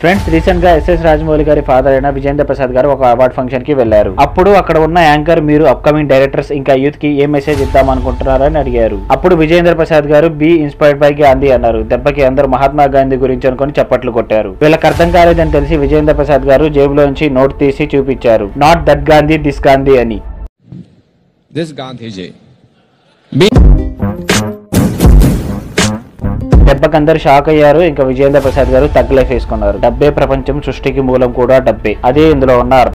Friends recent గా S S Rajamouli గారి father అయిన విజేంద్ర ప్రసాద్ గారు ఒక అవార్డ్ ఫంక్షన్ కి వెళ్లారు అప్పుడు అక్కడ ఉన్న యాంకర్ మీరు అప్కమింగ్ డైరెక్టర్స్ ఇంకా యూత్ కి ఏ మెసేజ్ ఇద్దాం అనుకుంటున్నారని అడిగారు అప్పుడు విజేంద్ర ప్రసాద్ గారు బి ఇన్స్పైర్డ్ బై గాంధీ అన్నారు దెబ్బకి అందరూ మహాత్మా గాంధీ గురించి అనుకుని చప్పట్లు కొట్టారు వీళ్ళకి అర్థం కాలేదని తెలిసి విజేంద్ర ప్రసాద్ గారు జేబులోంచి నోట్ తీసి చూపించారు not that Gandhi this Gandhi అని This Gandhiji. దెబ్బకి అందరు షాక్ అయ్యారు ఇంకా విజేంద్ర ప్రసాద్ గారు తగ్గలే వేసుకున్నారు డబ్బే ప్రపంచం సృష్టికి మూలం కూడా డబ్బే అదే ఇందులో ఉన్న అర్థం